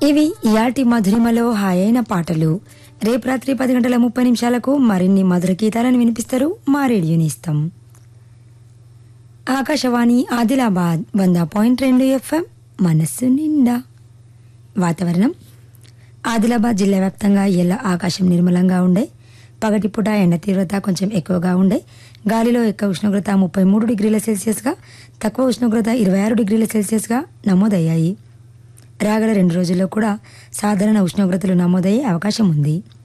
ఇవి ఇయాటి మధురిమలో హాయైన పాటలు రేపు రాత్రి పది గంటల ముప్పై నిమిషాలకు మరిన్ని మధుర గీతాలను వినిపిస్తారు మా రేడియోని ఇస్తాం ఆకాశవాణి ఆదిలాబాద్ వంద పాయింట్ రెండు ఎఫ్ఎం మనస్సు నిండా వాతావరణం ఆదిలాబాద్ జిల్లా వ్యాప్తంగా ఎల్ల ఆకాశం నిర్మలంగా ఉండే పగటిపూట ఎండ తీవ్రత కొంచెం ఎక్కువగా ఉండే గాలిలో ఎక్కువ ఉష్ణోగ్రత ముప్పై మూడు డిగ్రీల సెల్సియస్గా తక్కువ ఉష్ణోగ్రత ఇరవై ఆరు డిగ్రీల సెల్సియస్గా నమోదయ్యాయి రాగల రెండు రోజుల్లో కూడా సాధారణ ఉష్ణోగ్రతలు నమోదయ్యే అవకాశం ఉంది